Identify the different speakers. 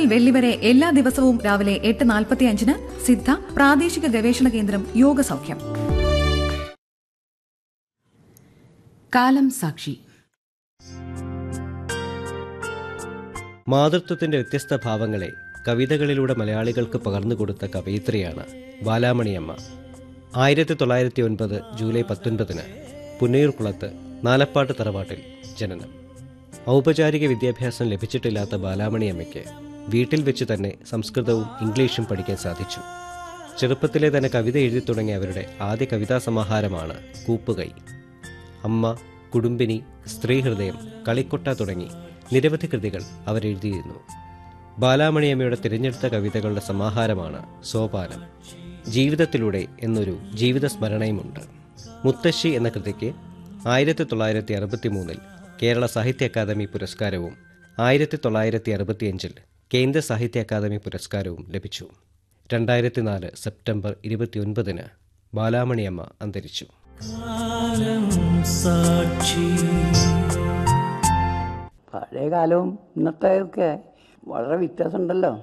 Speaker 1: വെള്ളി വരെ എല്ലാ ദിവസവും രാവിലെ എട്ട് നാൽപ്പത്തി അഞ്ചിന് സിദ്ധ പ്രാദേശിക ഗവേഷണ കേന്ദ്രം യോഗസൗഖ്യം
Speaker 2: കാലം സാക്ഷി
Speaker 3: മാതൃത്വത്തിന്റെ വ്യത്യസ്ത ഭാവങ്ങളെ കവിതകളിലൂടെ മലയാളികൾക്ക് പകർന്നുകൊടുത്ത കവയിത്രിയാണ് ബാലാമണിയമ്മ ആയിരത്തി തൊള്ളായിരത്തി ഒൻപത് ജൂലൈ പത്തൊൻപതിന് പുന്നയൂർകുളത്ത് നാലപ്പാട്ട് തറവാട്ടിൽ ജനനം ഔപചാരിക വിദ്യാഭ്യാസം ലഭിച്ചിട്ടില്ലാത്ത ബാലാമണിയമ്മയ്ക്ക് വീട്ടിൽ വെച്ച് തന്നെ സംസ്കൃതവും ഇംഗ്ലീഷും പഠിക്കാൻ സാധിച്ചു ചെറുപ്പത്തിലെ തന്നെ കവിത എഴുതി തുടങ്ങിയ അവരുടെ ആദ്യ കവിതാ സമാഹാരമാണ് കൂപ്പുകൈ അമ്മ കുടുംബിനി സ്ത്രീഹൃദയം കളിക്കൊട്ട തുടങ്ങി നിരവധി കൃതികൾ അവരെഴുതിയിരുന്നു ബാലാമണിയമ്മയുടെ തിരഞ്ഞെടുത്ത കവിതകളുടെ സമാഹാരമാണ് സോപാനം ജീവിതത്തിലൂടെ എന്നൊരു ജീവിത സ്മരണയുമുണ്ട് മുത്തശ്ശി എന്ന കൃതിക്ക് ആയിരത്തി തൊള്ളായിരത്തി അറുപത്തി മൂന്നിൽ കേരള സാഹിത്യ അക്കാദമി പുരസ്കാരവും ആയിരത്തി തൊള്ളായിരത്തി അറുപത്തിയഞ്ചിൽ കേന്ദ്ര സാഹിത്യ അക്കാദമി പുരസ്കാരവും ലഭിച്ചു രണ്ടായിരത്തി നാല് സെപ്റ്റംബർ ഇരുപത്തിയൊൻപതിന് ബാലാമണിയമ്മ അന്തരിച്ചു
Speaker 4: പഴയ കാലവും ഇന്നത്തെ ഒക്കെ വളരെ വ്യത്യാസമുണ്ടല്ലോ